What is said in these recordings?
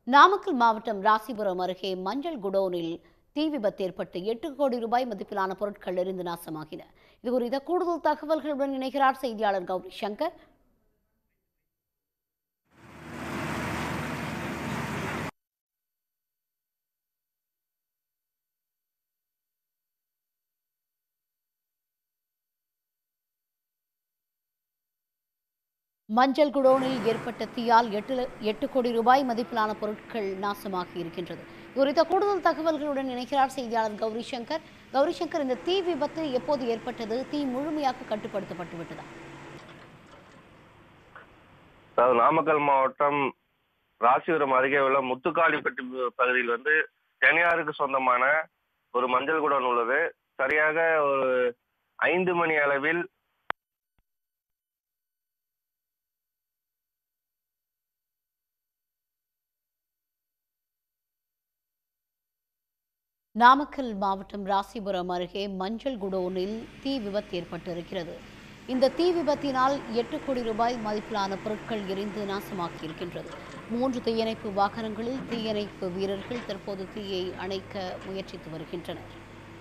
நாமக்கல் மாவட்டம் ராசிபுரம் அருகே மஞ்சள் குடோனில் தீ விபத்து ஏற்பட்டு எட்டு கோடி ரூபாய் மதிப்பிலான பொருட்கள் எரிந்து நாசமாகின இது குறித்த கூடுதல் தகவல்களுடன் இணைகிறார் செய்தியாளர் கௌரி சங்கர் மஞ்சள் குடோனில் ஏற்பட்ட தீயால் எட்டு ல- எட்டு கோடி ரூபாய் மதிப்பிலான பொருட்கள் நாசமாகி இருக்கின்றது இது குறித்த கூடுதல் தகவல்களுடன் இணைக்கிறார் செய்தியாளர் கௌரி சங்கர் கௌரி சங்கர் இந்த தீ விபத்து எப்போது ஏற்பட்டது தீ முழுமையாக கட்டுப்படுத்தப்பட்டு விட்டதா அதாவது நாமக்கல் மாவட்டம் ராசிபுரம் அருகே உள்ள முத்துக்காளிப்பட்டி பகுதியில் வந்து தனியாருக்கு சொந்தமான ஒரு மஞ்சள் குடோன் உள்ளது சரியாக ஒரு ஐந்து மணி அளவில் நாமக்கல் மாவட்டம் ராசிபுரம் அருகே மஞ்சள் குடோனில் தீ விபத்து ஏற்பட்டிருக்கிறது இந்த தீ விபத்தினால் எட்டு கோடி ரூபாய் மதிப்பிலான பொருட்கள் எரிந்து நாசமாக்கி இருக்கின்றது மூன்று தீயணைப்பு வாகனங்களில் தீயணைப்பு வீரர்கள் தற்போது தீயை அணைக்க முயற்சித்து வருகின்றனர்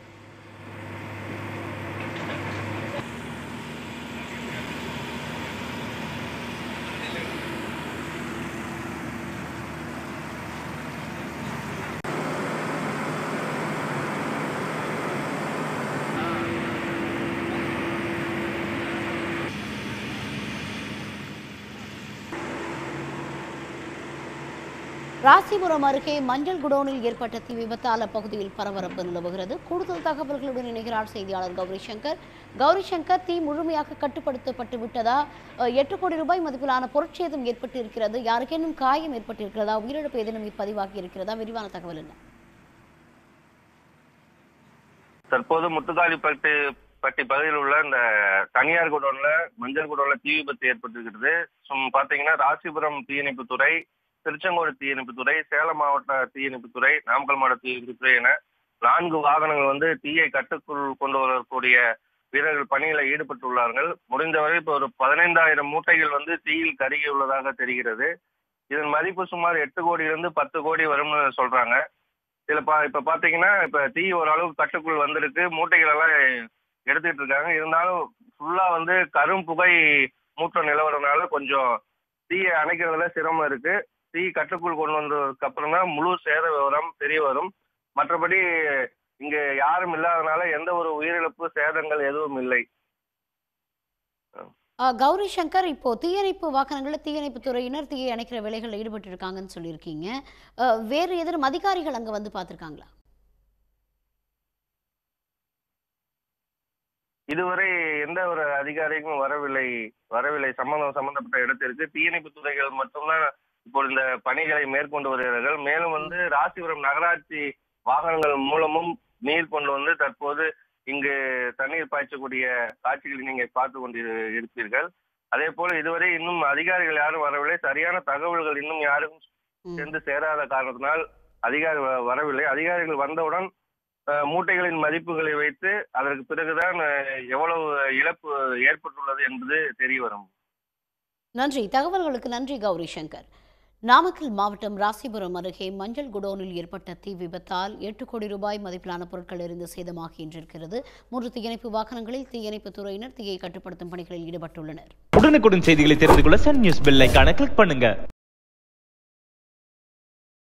ராசிபுரம் அருகே மஞ்சள் குடோனில் ஏற்பட்ட தீ விபத்தால் அப்பகுதியில் பரபரப்பு நிலவுகிறது கூடுதல் தகவல்களுடன் இணைகிறார் செய்தியாளர் கௌரி சங்கர் கௌரி சங்கர் தீ முழுமையாக கட்டுப்படுத்தப்பட்டு விட்டதா அஹ், எட்டு கோடி ரூபாய் மதிப்பிலான பொருட்சேதம் ஏற்பட்டு இருக்கிறது யாருக்கேனும் காயம் ஏற்பட்டிருக்கிறதா உயிரிழப்பு ஏதேனும் பதிவாகி இருக்கிறதா விரிவான தகவல் என்ன தற்போது முத்துக்காளிப்பட்டி பட்டி பகுதியில் உள்ள இந்த தனியார் குடோன்ல மஞ்சள் குடோன்ல தீ விபத்து ஏற்பட்டிருக்கிறது சும் பாத்தீங்கன்னா ராசிபுரம் தீயணைப்புத்துறை திருச்செங்கோடு தீயணைப்புத்துறை சேலம் மாவட்ட தீயணைப்புத்துறை நாமக்கல் மாவட்ட தீயணைப்புத்துறை என நான்கு வாகனங்கள் வந்து தீயை கட்டுக்குள் கொண்டு வரக்கூடிய வீரர்கள் பணியில ஈடுபட்டுள்ளார்கள் முடிந்தவரை இப்போ ஒரு பதினைந்தாயிரம் மூட்டைகள் வந்து தீயில் கருகி உள்ளதாக தெரிகிறது இதன் மதிப்பு சுமார் எட்டு கோடியிலிருந்து பத்து கோடி வரும்னு சொல்றாங்க இதுல பா இப்ப பாத்தீங்கன்னா இப்ப தீ ஓரளவுக்கு கட்டுக்குள் வந்திருக்கு மூட்டைகள் எல்லாம் எடுத்துட்டு இருக்காங்க இருந்தாலும் ஃபுல்லா வந்து கரும் புகை மூட்டம் நிலவரனால கொஞ்சம் தீயை அணைக்கிறதுல சிரமம் இருக்கு தீ கட்டுக்குள் கொண்டு வந்ததுக்கு அப்புறம் தான் முழு சேத விவரம் தெரிய வரும் மற்றபடி இங்க யாரும் இல்லாதனால எந்த ஒரு உயிரிழப்பு சேதங்கள் எதுவும் இல்லை அஹ், கௌரி சங்கர் இப்போ தீயணைப்பு வாகனங்களில் தீயணைப்பு துறையினர் தீயை அணைக்கிற வேலைகளில் ஈடுபட்டு இருக்காங்கன்னு சொல்லியிருக்கீங்க அஹ், வேறு ஏதேனும் அதிகாரிகள் அங்கே வந்து பார்த்துருக்காங்களா இதுவரை எந்த ஒரு அதிகாரிக்கும் வரவில்லை வரவில்லை சம்பந்தம் சம்பந்தப்பட்ட இடத்திற்கு தீயணைப்பு துறைகள் மட்டும்தான் இப்போ இந்த பணிகளை மேற்கொண்டு வருகிறார்கள் மேலும் வந்து ராசிபுரம் நகராட்சி வாகனங்கள் மூலமும் நீர் கொண்டு வந்து தற்போது இங்கு தண்ணீர் பாய்ச்சக்கூடிய காட்சிகளை நீங்க பார்த்து கொண்டு இருப்பீர்கள் அதே போல இதுவரை இன்னும் அதிகாரிகள் யாரும் வரவில்லை சரியான தகவல்கள் இன்னும் யாரும் ம். சென்று சேராத காரணத்தினால் அதிகாரி வ- வரவில்லை அதிகாரிகள் வந்தவுடன் அஹ், மூட்டைகளின் மதிப்புகளை வைத்து அதற்கு பிறகுதான் அஹ், எவ்வளவு இழப்பு ஏற்பட்டுள்ளது என்பது தெரிய வரும் நன்றி தகவல்களுக்கு நன்றி கௌரி சங்கர் நாமக்கல் மாவட்டம் ராசிபுரம் அருகே மஞ்சள் குடோனில் ஏற்பட்ட தீ விபத்தால் எட்டு கோடி ரூபாய் மதிப்பிலான பொருட்கள் எரிந்து சேதமாகின்றிருக்கிறது மூன்று தீயணைப்பு வாகனங்களில் தீயணைப்பு துறையினர் தீயை கட்டுப்படுத்தும் பணிகளில் ஈடுபட்டுள்ளனர் உடனுக்குடன் செய்திகளை தெரிந்து கொள்ள சன் நியூஸ் பெல் ஐகானை கிளிக் பண்ணுங்க